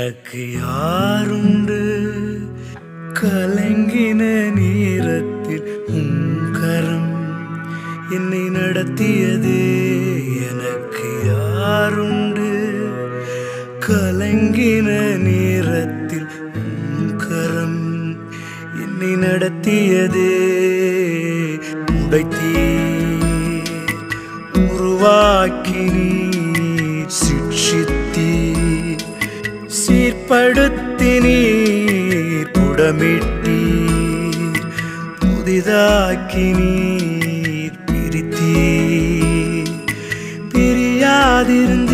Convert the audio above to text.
எனக்கு யாருண்டு கலங்கின நேரத்தில் உன் கரம் என்னை நடத்தியதே எனக்கு யாருண்டு கலங்கின நேரத்தில் உன் கரம் என்னை நடத்தியதே உடைத்தீ உருவாக்கி நீர் சிக்ஷித்தீர் சீர்படுத்தி நீர் புடமிட்டீர் புதிதாக்கி நீர் பிரித்தீர் பிரியாதிருந்த